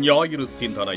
ஞாயிறு சிந்தனை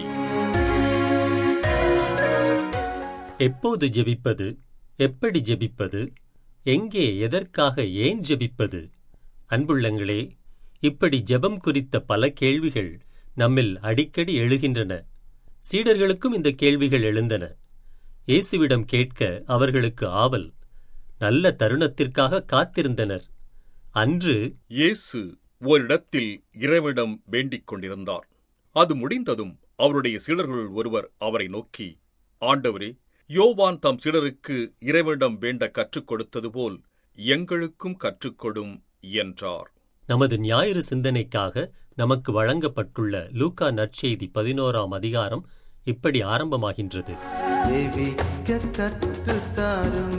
எப்போது ஜெபிப்பது எப்படி ஜெபிப்பது எங்கே எதற்காக ஏன் ஜெபிப்பது அன்புள்ளங்களே இப்படி ஜெபம் குறித்த பல கேள்விகள் நம்மில் அடிக்கடி எழுகின்றன சீடர்களுக்கும் இந்த கேள்விகள் எழுந்தன இயேசுவிடம் கேட்க அவர்களுக்கு ஆவல் நல்ல தருணத்திற்காக காத்திருந்தனர் அன்று இயேசு ஓரிடத்தில் இறைவனிடம் வேண்டிக் கொண்டிருந்தார் அது முடிந்ததும் அவருடைய சீடர்களுள் ஒருவர் அவரை நோக்கி ஆண்டவரே யோவான் தம் சீடருக்கு இறைவனிடம் வேண்ட கற்றுக் கொடுத்தது போல் எங்களுக்கும் கற்றுக்கொடும் என்றார் நமது ஞாயிறு சிந்தனைக்காக நமக்கு வழங்கப்பட்டுள்ள லூக்கா நற்செய்தி பதினோராம் அதிகாரம் இப்படி ஆரம்பமாகின்றது ஜெபிக்க கற்றுத்தாரும்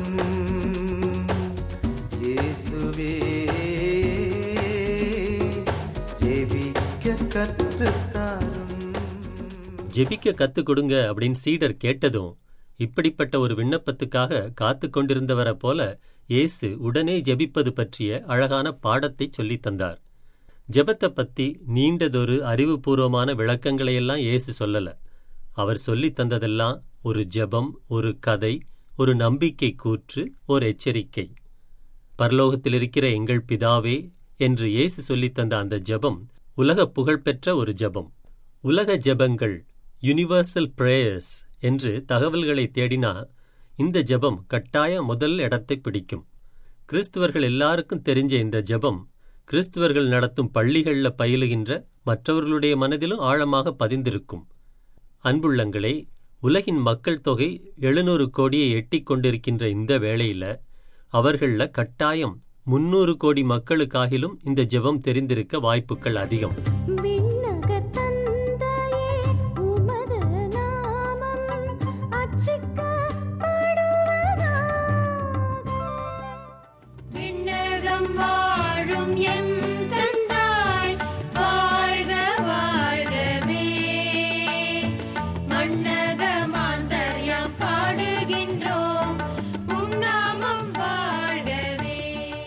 இயேசுவே ஜெபிக்க கற்றுத்தாரும் ஜெபிக்க கத்துக் கொடுங்க அப்படின்னு சீடர் கேட்டதும் இப்படிப்பட்ட ஒரு விண்ணப்பத்துக்காக காத்து கொண்டிருந்தவரை போல இயேசு உடனே ஜெபிப்பது பற்றிய அழகான பாடத்தை சொல்லித் தந்தார் ஜெபத்தை பத்தி நீண்டதொரு அறிவுபூர்வமான விளக்கங்களையெல்லாம் இயேசு சொல்லல அவர் சொல்லித் தந்ததெல்லாம் ஒரு ஜெபம் ஒரு கதை ஒரு நம்பிக்கை கூற்று ஒரு எச்சரிக்கை பரலோகத்தில் இருக்கிற எங்கள் பிதாவே என்று இயேசு சொல்லித் தந்த அந்த ஜெபம் உலக புகழ்பெற்ற ஒரு ஜெபம் உலக ஜெபங்கள் யுனிவர்சல் பிரேயர்ஸ் என்று தகவல்களை தேடினா இந்த ஜெபம் கட்டாய முதல் இடத்தை பிடிக்கும் கிறிஸ்துவர்கள் எல்லாருக்கும் தெரிஞ்ச இந்த ஜெபம் கிறிஸ்துவர்கள் நடத்தும் பள்ளிகள்ல பயிலுகின்ற மற்றவர்களுடைய மனதிலும் ஆழமாக பதிந்திருக்கும் அன்புள்ளங்களே உலகின் மக்கள் தொகை எழுநூறு கோடியை எட்டிக் கொண்டிருக்கின்ற இந்த வேளையில அவர்கள கட்டாயம் முன்னூறு கோடி மக்களுக்காகிலும் இந்த ஜெபம் தெரிந்திருக்க வாய்ப்புகள் அதிகம் விண்ணகத் தந்தையே உமது நாமம் அர்ச்சிக்கப்படுவதாக. விண்ணகம் வாழும் எம் தந்தாய் வாழ்க வாழ்கவே மண்ணக மாந்தர்யம் பாடுகின்றோம் உம் நாமம் வாழ்கவே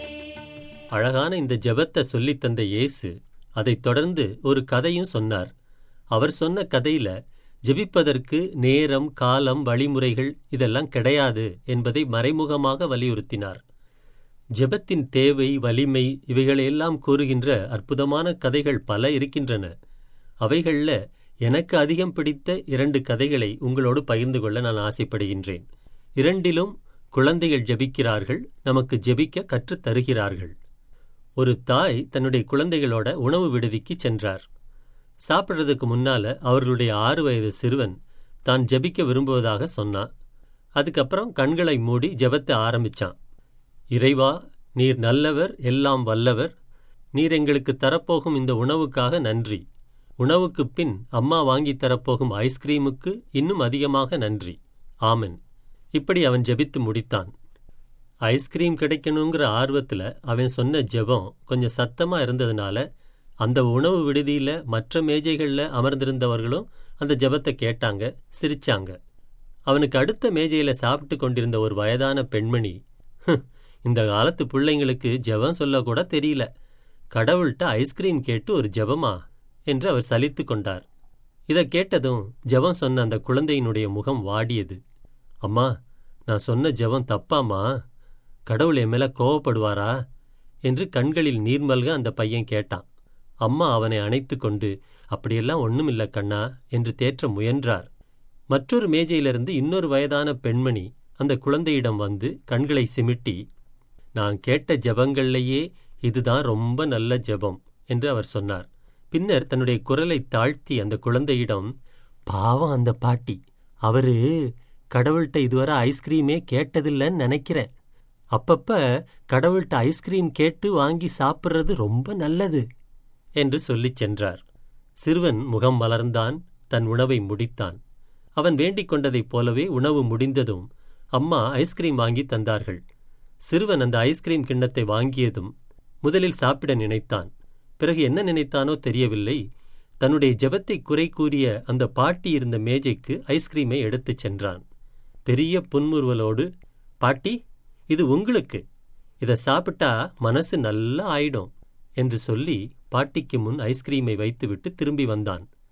அழகான இந்த ஜெபத்தை சொல்லித் தந்த இயேசு அதைத் தொடர்ந்து ஒரு கதையும் சொன்னார் அவர் சொன்ன கதையில ஜெபிப்பதற்கு நேரம் காலம் வழிமுறைகள் இதெல்லாம் கிடையாது என்பதை மறைமுகமாக வலியுறுத்தினார் ஜெபத்தின் தேவை வலிமை இவைகளையெல்லாம் கூறுகின்ற அற்புதமான கதைகள் பல இருக்கின்றன அவைகள்ல எனக்கு அதிகம் பிடித்த இரண்டு கதைகளை உங்களோடு பகிர்ந்து கொள்ள நான் ஆசைப்படுகின்றேன் இரண்டிலும் குழந்தைகள் ஜெபிக்கிறார்கள் நமக்கு ஜெபிக்க கற்றுத் தருகிறார்கள் ஒரு தாய் தன்னுடைய குழந்தைகளோட உணவு விடுதிக்கு சென்றார் சாப்பிடுறதுக்கு முன்னால அவர்களுடைய ஆறு வயது சிறுவன் தான் ஜெபிக்க விரும்புவதாக சொன்னான் அதுக்கப்புறம் கண்களை மூடி ஜெபத்தை ஆரம்பிச்சான் இறைவா நீர் நல்லவர் எல்லாம் வல்லவர் நீர் எங்களுக்கு தரப்போகும் இந்த உணவுக்காக நன்றி உணவுக்குப் பின் அம்மா வாங்கித் தரப்போகும் ஐஸ்கிரீமுக்கு இன்னும் அதிகமாக நன்றி ஆமென் இப்படி அவன் ஜெபித்து முடித்தான் ஐஸ்கிரீம் கிடைக்கணுங்கிற ஆர்வத்துல அவன் சொன்ன ஜெபம் கொஞ்சம் சத்தமா இருந்ததுனால அந்த உணவு விடுதியில மற்ற மேஜைகள்ல அமர்ந்திருந்தவர்களும் அந்த ஜெபத்தை கேட்டாங்க சிரிச்சாங்க அவனுக்கு அடுத்த மேஜையில சாப்பிட்டு கொண்டிருந்த ஒரு வயதான பெண்மணி "ஹ், இந்த காலத்து பிள்ளைங்களுக்கு ஜெபம் சொல்ல கூட தெரியல கடவுள்கிட்ட ஐஸ்கிரீம் கேட்டு ஒரு ஜெபமா என்று அவர் சலித்து கொண்டார் இதை கேட்டதும் ஜெபம் சொன்ன அந்த குழந்தையினுடைய முகம் வாடியது அம்மா நான் சொன்ன ஜெபம் தப்பாம்மா கடவுள் என் மேல கோவப்படுவாரா என்று கண்களில் நீர்மல்க அந்த பையன் கேட்டான் அம்மா அவனை அணைத்து கொண்டு அப்படியெல்லாம் ஒண்ணுமில்ல கண்ணா என்று தேற்ற முயன்றார் மற்றொரு மேஜையிலிருந்து இன்னொரு வயதான பெண்மணி அந்த குழந்தையிடம் வந்து கண்களை சிமிட்டி நான் கேட்ட ஜெபங்கள்லேயே இதுதான் ரொம்ப நல்ல ஜெபம் என்று அவர் சொன்னார் பின்னர் தன்னுடைய குரலை தாழ்த்தி அந்த குழந்தையிடம் பாவம் அந்த பாட்டி அவரு கடவுள்கிட்ட இதுவரை ஐஸ்கிரீமே கேட்டதில்லைன்னு நினைக்கிறேன் அப்பப்ப கடவுள்கிட்ட ஐஸ்கிரீம் கேட்டு வாங்கி சாப்பிட்றது ரொம்ப நல்லது என்று சொல்லிச் சென்றார் சிறுவன் முகம் மலர்ந்தான் தன் உணவை முடித்தான் அவன் வேண்டிக் கொண்டதைப் போலவே உணவு முடிந்ததும் அம்மா ஐஸ்கிரீம் வாங்கி தந்தார்கள் சிறுவன் அந்த ஐஸ்கிரீம் கிண்ணத்தை வாங்கியதும் முதலில் சாப்பிட நினைத்தான் பிறகு என்ன நினைத்தானோ தெரியவில்லை தன்னுடைய ஜெபத்தை குறை கூறிய அந்த பாட்டி இருந்த மேஜைக்கு ஐஸ்கிரீமை எடுத்துச் சென்றான் பெரிய புன்முறுவலோடு பாட்டி இது உங்களுக்கு இதை சாப்பிட்டா மனசு நல்லா ஆயிடும் என்று சொல்லி பாட்டிக்கு முன் ஐஸ்கிரீமை வைத்துவிட்டு திரும்பி வந்தான்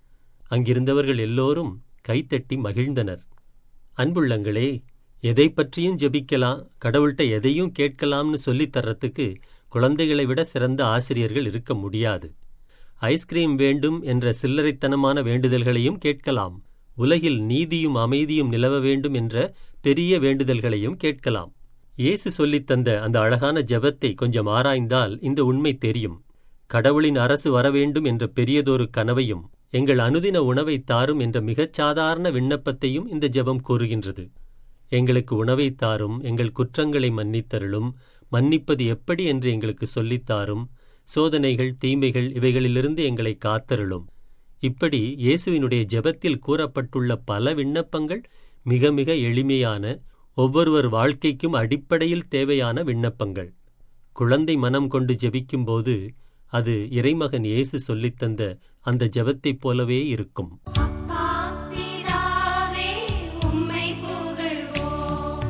அங்கிருந்தவர்கள் எல்லோரும் கைத்தட்டி மகிழ்ந்தனர் அன்புள்ளங்களே எதை பற்றியும் ஜெபிக்கலாம் கடவுள்கிட்ட எதையும் கேட்கலாம்னு சொல்லித் தர்றதுக்கு குழந்தைகளை விட சிறந்த ஆசிரியர்கள் இருக்க முடியாது ஐஸ்கிரீம் வேண்டும் என்ற சில்லறைத்தனமான வேண்டுதல்களையும் கேட்கலாம் உலகில் நீதியும் அமைதியும் நிலவ வேண்டும் என்ற பெரிய வேண்டுதல்களையும் கேட்கலாம் இயேசு சொல்லித் தந்த அந்த அழகான ஜெபத்தை கொஞ்சம் ஆராய்ந்தால் இந்த உண்மை தெரியும் கடவுளின் அரசு வரவேண்டும் என்ற பெரியதொரு கனவையும் எங்கள் அனுதின உணவை தாரும் என்ற மிகச் சாதாரண விண்ணப்பத்தையும் இந்த ஜெபம் கூறுகின்றது எங்களுக்கு உணவை தாரும் எங்கள் குற்றங்களை மன்னித்தருளும் மன்னிப்பது எப்படி என்று எங்களுக்கு சொல்லித்தாரும் சோதனைகள் தீமைகள் இவைகளிலிருந்து எங்களை காத்தருளும் இப்படி இயேசுவினுடைய ஜெபத்தில் கூறப்பட்டுள்ள பல விண்ணப்பங்கள் மிக மிக எளிமையான ஒவ்வொருவர் வாழ்க்கைக்கும் அடிப்படையில் தேவையான விண்ணப்பங்கள் குழந்தை மனம் கொண்டு ஜெபிக்கும்போது அது இறைமகன் இயேசு சொல்லித் தந்த அந்த ஜெபத்தைப் போலவே இருக்கும் அப்பா பிதாவே உம்மை புகழ்வோம்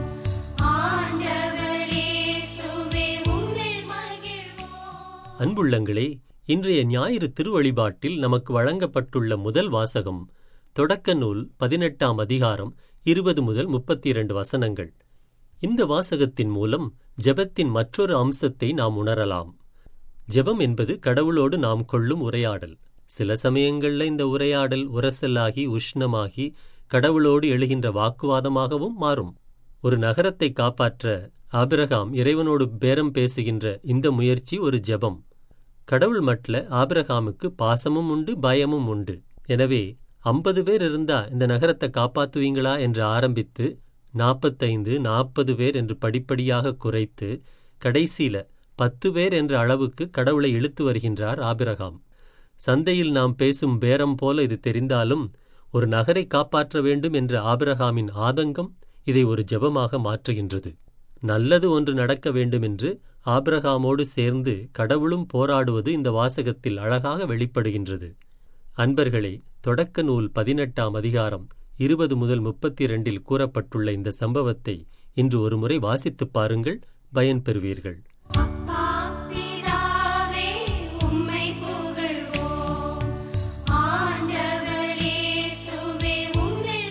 ஆண்டவர் இயேசுவே உம்மில் மகிழ்வோம் அன்புள்ளங்களே இன்றைய ஞாயிறு திருவழிபாட்டில் நமக்கு வழங்கப்பட்டுள்ள முதல் வாசகம் தொடக்க நூல் பதினெட்டாம் அதிகாரம் இருபது முதல் முப்பத்தி இரண்டு வசனங்கள் இந்த வாசகத்தின் மூலம் ஜெபத்தின் மற்றொரு அம்சத்தை நாம் உணரலாம் ஜெபம் என்பது கடவுளோடு நாம் கொள்ளும் உரையாடல் சில சமயங்கள்ல இந்த உரையாடல் உரசலாகி உஷ்ணமாகி கடவுளோடு எழுகின்ற வாக்குவாதமாகவும் மாறும் ஒரு நகரத்தை காப்பாற்ற ஆபிரகாம் இறைவனோடு பேரம் பேசுகின்ற இந்த முயற்சி ஒரு ஜெபம் கடவுள் மட்ல ஆபிரகாமுக்கு பாசமும் உண்டு பயமும் உண்டு எனவே ஐம்பது பேர் இருந்தா இந்த நகரத்தை காப்பாத்துவீங்களா என்று ஆரம்பித்து நாற்பத்தைந்து நாற்பது பேர் என்று படிப்படியாக குறைத்து கடைசியில பத்து பேர் என்ற அளவுக்கு கடவுளை இழுத்து வருகின்றார் ஆபிரகாம் சந்தையில் நாம் பேசும் பேரம் போல இது தெரிந்தாலும் ஒரு நகரை காப்பாற்ற வேண்டும் என்ற ஆபிரகாமின் ஆதங்கம் இதை ஒரு ஜெபமாக மாற்றுகின்றது நல்லது ஒன்று நடக்க வேண்டும் என்று ஆபிரகாமோடு சேர்ந்து கடவுளும் போராடுவது இந்த வாசகத்தில் அழகாக வெளிப்படுகின்றது அன்பர்களே தொடக்க நூல் பதினெட்டாம் அதிகாரம் இருபது முதல் முப்பத்தி இரண்டில் கூறப்பட்டுள்ள இந்த சம்பவத்தை இன்று ஒருமுறை வாசித்துப் பாருங்கள் பயன் பெறுவீர்கள் அப்பா பிதாவே உம்மை புகழ்வோம் ஆண்டவர் இயேசுவே உம்மில்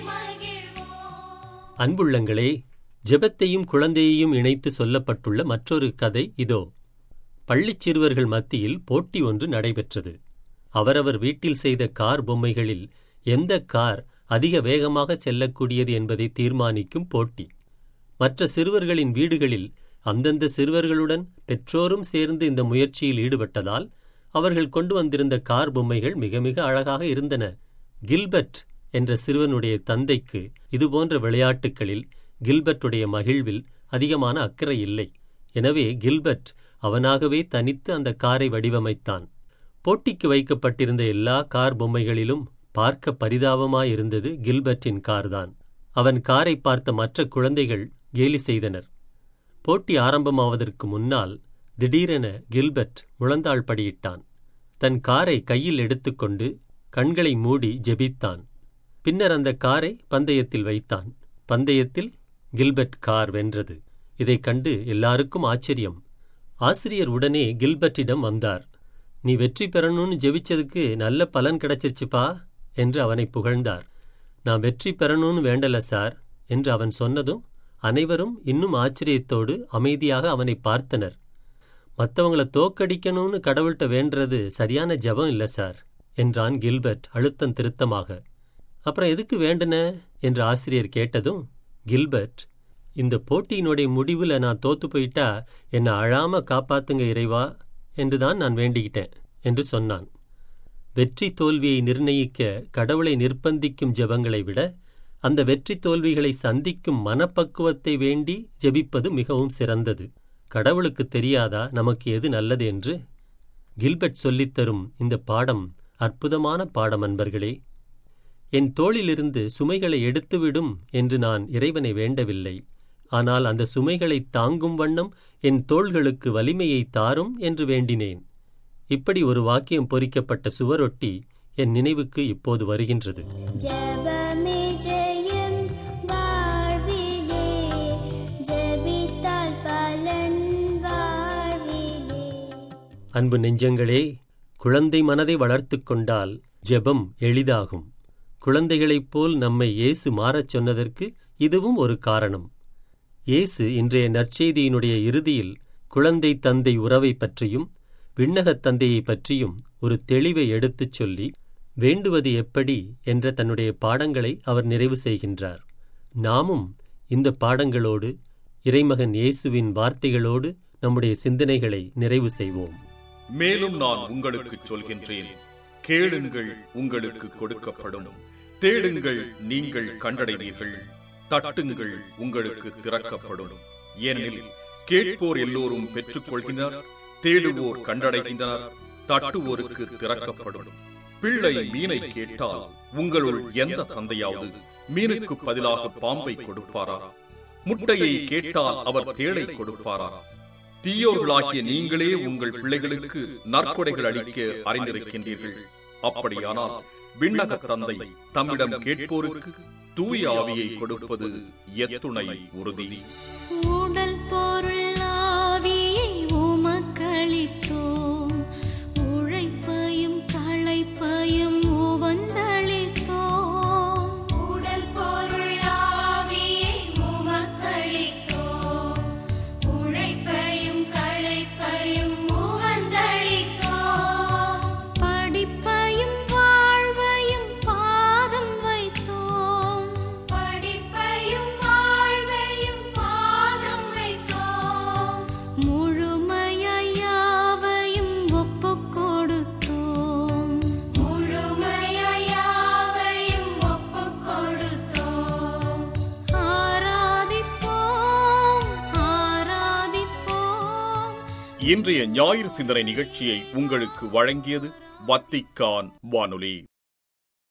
மகிழ்வோம் அன்புள்ளங்களே ஜெபத்தையும் குழந்தையையும் இணைத்து சொல்லப்பட்டுள்ள மற்றொரு கதை இதோ பள்ளிச் சிறுவர்கள் மத்தியில் போட்டி ஒன்று நடைபெற்றது அவரவர் வீட்டில் செய்த கார் பொம்மைகளில் எந்த கார் அதிக வேகமாக செல்லக்கூடியது என்பதை தீர்மானிக்கும் போட்டி மற்ற சிறுவர்களின் வீடுகளில் அந்தந்த சிறுவர்களுடன் பெற்றோரும் சேர்ந்து இந்த முயற்சியில் ஈடுபட்டதால் அவர்கள் கொண்டு வந்திருந்த கார் பொம்மைகள் மிக மிக அழகாக இருந்தன கில்பர்ட் என்ற சிறுவனுடைய தந்தைக்கு இதுபோன்ற விளையாட்டுகளில் கில்பர்ட்டுடைய மகிழ்வில் அதிகமான அக்கறை இல்லை எனவே கில்பர்ட் அவனாகவே தனித்து அந்த காரை வடிவமைத்தான் போட்டிக்கு வைக்கப்பட்டிருந்த எல்லா கார் பொம்மைகளிலும் பார்க்க பரிதாபமாயிருந்தது கில்பர்ட்டின் கார்தான் அவன் காரை பார்த்த மற்ற குழந்தைகள் கேலி செய்தனர் போட்டி ஆரம்பமாவதற்கு முன்னால் திடீரென கில்பர்ட் முழந்தாள் படியிட்டான் தன் காரை கையில் எடுத்துக்கொண்டு கண்களை மூடி ஜெபித்தான் பின்னர் அந்த காரை பந்தயத்தில் வைத்தான் பந்தயத்தில் கில்பர்ட் கார் வென்றது இதைக் கண்டு எல்லாருக்கும் ஆச்சரியம் ஆசிரியர் உடனே கில்பர்ட்டிடம் வந்தார் நீ வெற்றி பெறணும்னு ஜெபிச்சதுக்கு நல்ல பலன் கிடைச்சிருச்சுப்பா என்று அவனை புகழ்ந்தார் நான் வெற்றி பெறணும்னு வேண்டல சார் என்று அவன் சொன்னதும் அனைவரும் இன்னும் ஆச்சரியத்தோடு அமைதியாக அவனை பார்த்தனர் மற்றவங்கள தோக்கடிக்கணும்னு கடவுள்கிட்ட வேண்டறது சரியான ஜெபம் இல்ல சார் என்றான் கில்பர்ட் அழுத்தம் திருத்தமாக அப்புறம் எதுக்கு வேண்டுன என்று ஆசிரியர் கேட்டதும் கில்பர்ட் இந்த போட்டியினுடைய முடிவுல நான் தோத்து போயிட்டா என்னை அழாம காப்பாத்துங்க இறைவா என்றுதான் நான் வேண்டிக்கிட்டேன் என்று சொன்னான் வெற்றி தோல்வியை நிர்ணயிக்க கடவுளை நிர்பந்திக்கும் ஜெபங்களை விட அந்த வெற்றி தோல்விகளை சந்திக்கும் மனப்பக்குவத்தை வேண்டி ஜெபிப்பது மிகவும் சிறந்தது கடவுளுக்கு தெரியாதா நமக்கு எது நல்லது என்று கில்பர்ட் சொல்லித்தரும் இந்த பாடம் அற்புதமான பாடம் அன்பர்களே என் தோளிலிருந்து சுமைகளை எடுத்துவிடும் என்று நான் இறைவனை வேண்டவில்லை ஆனால் அந்த சுமைகளை தாங்கும் வண்ணம் என் தோள்களுக்கு வலிமையை தாரும் என்று வேண்டினேன் இப்படி ஒரு வாக்கியம் பொறிக்கப்பட்ட சுவரொட்டி என் நினைவுக்கு இப்போது வருகின்றது ஜெபமே ஜெயம் வாழ்விலே ஜெபித்தால் பலன் வாழ்விலே அன்பு நெஞ்சங்களே குழந்தை மனதை வளர்த்துக் கொண்டால் ஜெபம் எளிதாகும் குழந்தைகளைப் போல் நம்மை இயேசு மாறச் சொன்னதற்கு இதுவும் ஒரு காரணம் இயேசு இன்றைய நற்செய்தியினுடைய இறுதியில் குழந்தை தந்தை உறவைப் பற்றியும் விண்ணகத் தந்தையைப் பற்றியும் ஒரு தெளிவை எடுத்துச் சொல்லி வேண்டுவது எப்படி என்ற தன்னுடைய பாடங்களை அவர் நிறைவு செய்கின்றார் நாமும் இந்த பாடங்களோடு இறைமகன் இயேசுவின் வார்த்தைகளோடு நம்முடைய சிந்தனைகளை நிறைவு செய்வோம் மேலும் நான் உங்களுக்குச் சொல்கின்றேன் கேளுங்கள் உங்களுக்கு கொடுக்கப்படும் தேடுங்கள் நீங்கள் கண்டடைவீர்கள் தட்டுங்கள் உங்களுக்கு திறக்கப்படும் ஏனெனில் கேட்போர் எல்லோரும் பெற்றுக்கொள்கின்றனர் தேடுவோர் கண்டடைகின்றனர் தட்டுவோருக்கு திறக்கப்படும் பிள்ளை மீனை கேட்டால் உங்களுள் எந்த தந்தையாவது மீனுக்கு பதிலாக பாம்பை கொடுப்பாரா முட்டையை கேட்டால் அவர் தேளை கொடுப்பாரா தீயோர்களாகிய நீங்களே உங்கள் பிள்ளைகளுக்கு நற்கொடைகள் அளிக்க அறிந்திருக்கின்றீர்கள் அப்படியானால் விண்ணக தந்தை தம்மிடம் கேட்போருக்கு தூய ஆவியை கொடுப்பது எத்துணை உறுதி உடல் பொருள் ஆவியை உமக்களித்தோம் உழைப்பையும் களைப்பையும் உவந்தளித்தோம் உடல் பொருள் ஆவியை உமக்களித்தோம் உழைப்பையும் களைப்பையும் உவந்தளித்தோம் படிப்பையும் வாழ்வையும் பாதம் வைத்தோம் படிப்பையும் வாழ்வையும் பாதம் வைத்தோம் முழுமையாய் யாவையும் ஒப்புக் கொடுத்தோம் முழுமையாய் யாவையும் ஒப்புக் கொடுத்தோம் ஆராதிப்போம் ஆராதிப்போம் இன்றைய ஞாயிறு சிந்தனை நிகழ்ச்சியை உங்களுக்கு வழங்கியது வத்திக்கான் வானொலி